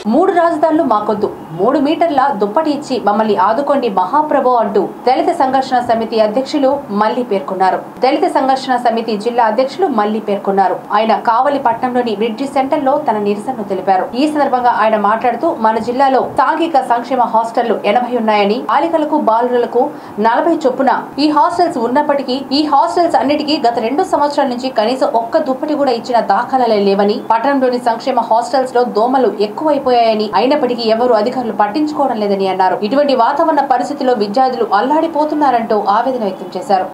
మూడు రాజధానులు మాకొద్దు మూడు మీటర్ల దుప్పటి ఇచ్చి మమ్మల్ని ఆదుకోండి మహాప్రభు అంటూ దళిత సంఘర్షణ సమితి అధ్యక్షులు మళ్లీ పేర్కొన్నారు దళిత సంఘర్షణ సమితి జిల్లా అధ్యక్షులు మళ్లీ పేర్కొన్నారు ఆయన కావలి పట్టణంలోని బ్రిడ్జి సెంటర్ లో తన నిరసనను తెలిపారు ఈ సందర్భంగా ఆయన మాట్లాడుతూ మన జిల్లాలో సాంఘిక సంక్షేమ హాస్టళ్లు ఎనభై ఉన్నాయని బాలికలకు బాలులకు నలభై చొప్పున ఈ హాస్టల్స్ ఉన్నప్పటికీ ఈ హాస్టల్స్ అన్నిటికీ గత రెండు సంవత్సరాల నుంచి కనీసం ఒక్క దుప్పటి కూడా ఇచ్చిన దాఖలాలే లేవని పట్టణంలోని సంక్షేమ హాస్టల్స్ లో దోమలు ఎక్కువైపోయాయని అయినప్పటికీ ఎవరు అధికారులు పట్టించుకోవడం లేదని అన్నారు ఇటువంటి వాతావరణ పరిస్థితిలో విద్యార్థులు అల్లాడిపోతున్నారంటూ ఆవేదన వ్యక్తం చేశారు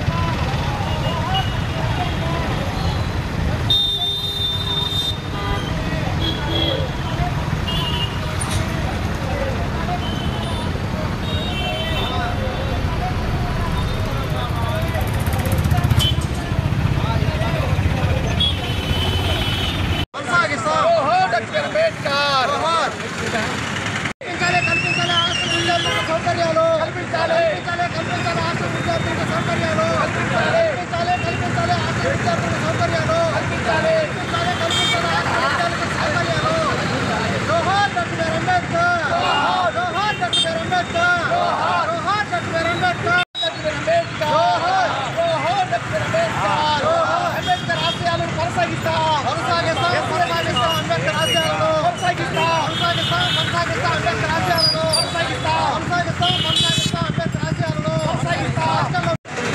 కల్పించాలి కల్పించాలి హాస్టల్ విద్యార్థులకు సౌకర్యాలు కల్పించాలి కల్పించాలి కల్పించాలి హాస్టల్ విద్యార్థులకు సౌకర్యాలు కల్పించాలి కల్పించాలి కల్పించాలి హాస్టల్ విద్యార్థులకు సౌకర్యాలు కల్పించాలి కల్పించాలి కల్పించాలి హాస్టల్ విద్యార్థులకు సౌకర్యాలు జోహార్ డాక్టర్ బిఆర్ అంబేద్కర్ జోహార్ డాక్టర్ బిఆర్ అంబేద్కర్ జోహార్ డాక్టర్ బిఆర్ అంబేద్కర్ జోహార్ జోహార్ డాక్టర్ అంబేద్కర్ జోహార్ అంబేద్కర్ ఆశయాలను కొనసాగిస్తాం కొనసాగిస్తాం కొనసాగిస్తాం అంబేద్కర్ ఆశయాలను కొనసాగిస్తాం కొనసాగిస్తాం కొనసాగిస్తాం అంబేద్కర్ ఆశయాలను కొనసాగిస్తాం కొనసాగిస్తాం కొనసాగిస్తాం అంబేద్కర్ ఆశయాలను కొనసాగిస్తాం హాస్టల్లో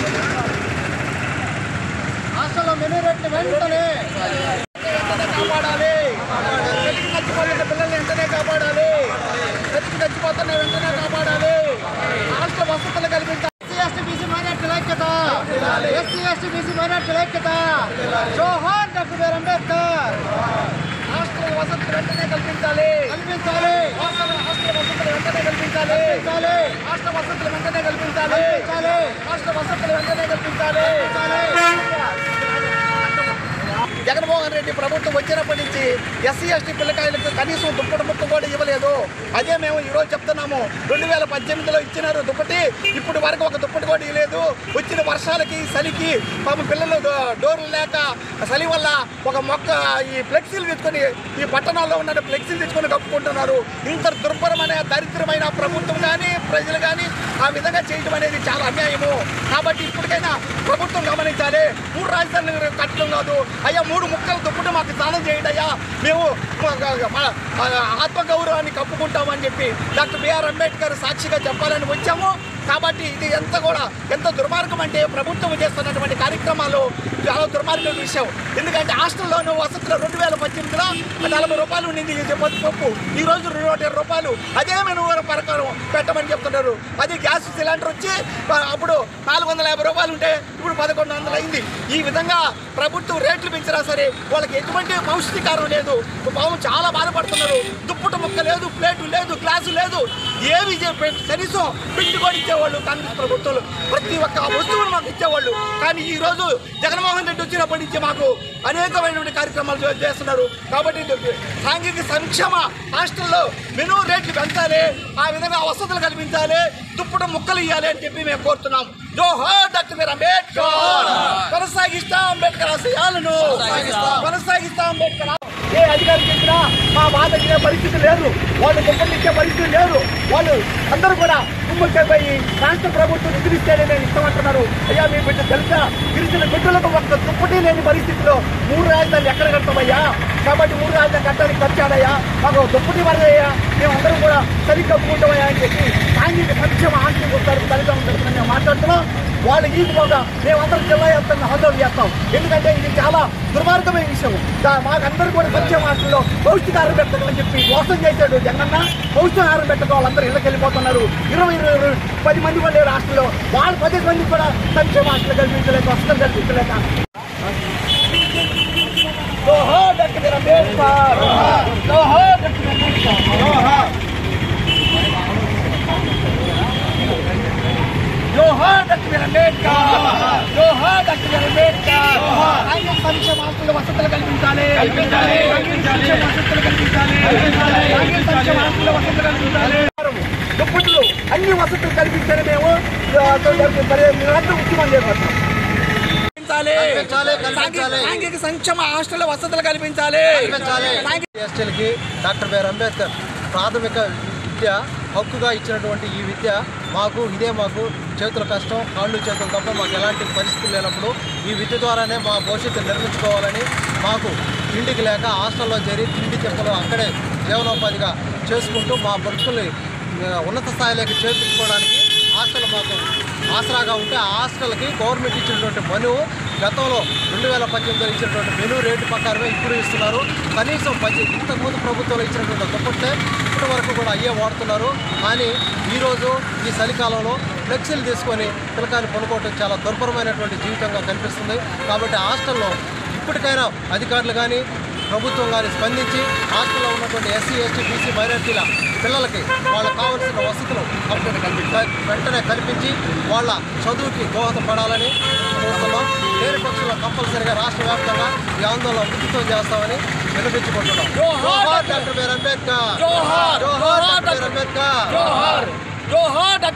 హాస్టల్లో మెనూ రేట్లు వెంటనే వెంటనే కాపాడాలి చలికి చచ్చిపోయిన పిల్లల్ని వెంటనే కాపాడాలి చలికి చచ్చిపోతున్న వెంటనే కాపాడాలి హాస్టల్ వసతులు కల్పించాలి ఎస్సీ ఎస్టీ బీసీ మైనార్టీల ఐక్యత ఎస్సీ ఎస్టీ బీసీ మైనార్టీల ఐక్యత జోహార్ డాక్టర్ బిఆర్ అంబేద్కర్ హాస్టల్ వసతులు వెంటనే కల్పించాలి కల్పించాలి హాస్టల్ హాస్టల్ వసతులు వెంటనే కల్పించాలి కల్పించాలి హాస్టల్ వసతులు వెంటనే కల్పించాలి కల్పించాలి హాస్టల్ వసతులు వెంటనే కల్పించాలి జగన్మోహన్ రెడ్డి ప్రభుత్వం వచ్చినప్పటి నుంచి ఎస్సీ ఎస్టీ పిల్లకాయలకు కనీసం దుప్పటి ముక్క కూడా ఇవ్వలేదు అదే మేము ఈరోజు చెప్తున్నాము రెండు వేల పద్దెనిమిదిలో ఇచ్చినారు దుప్పటి ఇప్పుడు వరకు ఒక దుప్పటి కూడా ఇవ్వలేదు వచ్చిన వర్షాలకి చలికి పాప పిల్లలు డో- డోర్లు లేక చలి వల్ల ఒక మొక్క ఈ ఫ్లెక్సీలు తెచ్చుకొని ఈ పట్టణాల్లో ఉన్న ఫ్లెక్సీలు తెచ్చుకొని కప్పుకుంటున్నారు ఇంత దుర్భరమైన దరిద్రమైన ప్రభుత్వం కానీ ప్రజలు కానీ ఆ విధంగా చేయడం అనేది చాలా అన్యాయము కాబట్టి ఇప్పటికైనా ప్రభుత్వం గమనించాలి మూడు రాజధానులు కట్టడం కాదు అయ్యా మూడు ముక్కలు దుప్పటి మాకు స్నానం చేయండి అయ్యా మేము మా- మా ఆత్మగౌరవాన్ని కప్పుకుంటామని చెప్పి డాక్టర్ బిఆర్ అంబేద్కర్ సాక్షిగా చెప్పాలని వచ్చాము కాబట్టి ఇది ఎంత కూడా ఎంత దుర్మార్గం అంటే ప్రభుత్వం చేస్తున్నటువంటి కార్యక్రమాలు చాలా దుర్మార్గం విషయం ఎందుకంటే హాస్టల్లోనూ వసతులు రెండు వేల పద్దెనిమిదిలో నలభై రూపాయలు ఉండింది ఇది పప్పు ఈ రోజు రెండు నూట ఇరవై రూపాయలు అదే మెను ప్రకారం పెట్టమని చెప్తున్నారు అది గ్యాస్ సిలిండర్ వచ్చి ఆ, అప్పుడు నాలుగు వందల యాభై రూపాయలు ఉంటే ఇప్పుడు పదకొండు వందలు అయింది ఈ విధంగా ప్రభుత్వం రేట్లు పెంచినా సరే వాళ్ళకి ఎటువంటి పౌష్టికారం లేదు పాపం చాలా బాధపడుతున్నారు దుప్పటి ముక్క లేదు ప్లేటు లేదు గ్లాసు లేదు ఏవి చెప్పే- కనీసం పిండి కూడా ఇచ్చేవాళ్ళు కాంగ్రెస్ ప్రభుత్వాలు ప్రతి ఒక్క వస్తువులు మాకు ఇచ్చేవాళ్ళు కానీ ఈ రోజు జగన్మోహన్ రెడ్డి వచ్చినప్పటి నుంచి మాకు అనేకమైనటువంటి కార్యక్రమాలు చే- చేస్తున్నారు కాబట్టి ఇది సాంఘిక సంక్షేమ హాస్టల్లో మెనూ రేట్లు పెంచాలి ఆ విధంగా వసతులు కల్పించాలి దుప్పటి ముక్కలు ఇవ్వాలి అని చెప్పి మేము కోరుతున్నాం జోహార్ డాక్టర్ బిఆర్ అంబేద్కర్ కొనసాగిస్తాం అంబేద్కర్ ఆశయాలను కొనసాగిస్తాం అంబేద్కర్ ఆ- ఏ అధికారి చెప్పినా మా బాధ ఇచ్చే పరిస్థితి లేదు వాళ్ళు దుప్పట్లు ఇచ్చే పరిస్థితి లేదు వాళ్ళు అందరూ కూడా కుమ్మక్కైపోయి రాష్ట్ర ప్రభుత్వం నిధులు ఇస్తేనే మేము ఇస్తామంటున్నారు అయ్యా మీ బిడ్డ తెలుసా గిరిజన బిడ్డలకు ఒక్క దుప్పటి లేని పరిస్థితిలో మూడు రాజధానులు ఎక్కడ కడతామయ్యా కాబట్టి మూడు రాజధాని కట్టడానికి వచ్చాడయ్యా మాకు దుప్పటి వరదయ్యా మేము అందరం కూడా సరి కప్పుకుంటామయ్యా అని చెప్పి సాంఘిక సంక్షేమ ఆంక్షలు వస్తారు తల్లిదండ్రులు తరఫున మేము మాట్లాడుతున్నాం వాళ్ళు ఈదుకోగా మేమందరం జిల్లా వ్యాప్తంగా ఆందోళన చేస్తాం ఎందుకంటే ఇది చాలా దుర్మార్గమైన విషయం దా- మాకందరూ కూడా సంక్షేమ హాస్టల్లో పౌష్టికాహారం పెట్టాలని చెప్పి మోసం చేశాడు జగనన్న పౌష్టికాహారం పెట్టక వాళ్ళందరూ ఇళ్ళకి వెళ్ళిపోతున్నారు ఇరవై ఇరవై ఇరవై పది మంది కూడా లేరు హాస్టల్లో వాళ్ళు పది మంది కూడా సంక్షేమ హాస్టల్ కల్పించలేక వసతులు కల్పించలేక జోహార్ డాక్టర్ బిఆర్ అంబేద్కర్ జోహార్ డాక్టర్ బిఆర్ అంబేద్కర్ జోహార్ జోహార్ డాక్టర్ బిఆర్ అంబేద్కర్ జోహార్ డాక్టర్ బిఆర్ అంబేద్కర్ ఆయన సంక్షేమ హాస్టల్ వసతులు కల్పించాలి కల్పించాలి సంక్షేమ వసతులు కల్పించాలి ఆయన సంక్షేమ హాస్టల్ వసతులు కల్పించాలి దుప్పట్లు అన్ని వసతులు కల్పించాలి మేము ఆ, మరి నిరంతరం ఉద్యమం చేపడతాం కల్పించాలి కల్పించాలి, కల్పించాలి. సాంఘిక- సాంఘిక సంక్షేమ హాస్టల్ వసతులు కల్పించాలి కల్పించాలి. సాంఘిక- ఎస్టీలకి డాక్టర్ బిఆర్ అంబేద్కర్ ప్రాథమిక విద్య హక్కుగా ఇచ్చినటువంటి ఈ విద్య మాకు ఇదే మాకు చేతుల కష్టం కాళ్ళు చేతులు తప్ప మాకు ఎలాంటి పరిస్థితులు లేనప్పుడు ఈ విద్య ద్వారానే మా భవిష్యత్తు నిర్మించుకోవాలని మాకు తిండికి లేక హాస్టల్లో చేరి తిండి తిప్పలు అక్కడే జీవనోపాధిగా చేసుకుంటూ మా బ్రతుకుల్ని ఆ, ఉన్నత స్థాయిలోకి చేర్చుకోవడానికి హాస్టల్ మాకు ఆసరాగా ఉంటే ఆ హాస్టల్కి గవర్నమెంట్ ఇచ్చినటువంటి మను గతంలో రెండు వేల పద్దెనిమిదిలో ఇచ్చినటువంటి మెను రేటు ప్రకారమే ఇప్పుడు ఇస్తున్నారు కనీసం పది ఇంతకుముందు ప్రభుత్వంలో ఇచ్చినటువంటి దుప్పట్లే ఇప్పటి వరకు కూడా అయ్యే వాడుతున్నారు కానీ ఈరోజు ఈ చలికాలంలో ఫ్లెక్సీలు తీసుకొని పిల్లకాయలు పనుకోవటం చాలా దుర్భరమైనటువంటి జీవితంగా కనిపిస్తుంది కాబట్టి హాస్టల్లో ఇప్పటికైనా అధికారులు కానీ ప్రభుత్వం కానీ స్పందించి హాస్టల్లో ఉన్నటువంటి ఎస్సీ ఎస్టీ బీసీ మైనార్టీల పిల్లలకి వాళ్ళకి కావాల్సిన వసతులు క- వెంటనే కల్పించి వాళ్ళ చదువుకి దోహదపడాలని కోరుతున్నాం లేని పక్షంలో కంపల్సరిగా రాష్ట్ర వ్యాప్తంగా ఈ ఆందోళన ఉచితం చేస్తామని వినిపించుకుంటున్నాం జోహార్ జోహార్ డాక్టర్ బిఆర్ అంబేద్కర్ జోహార్. జోహార్ జోహార్ డాక్టర్ బిఆర్ అంబేద్కర్ జోహార్ జోహార్ డాక్టర్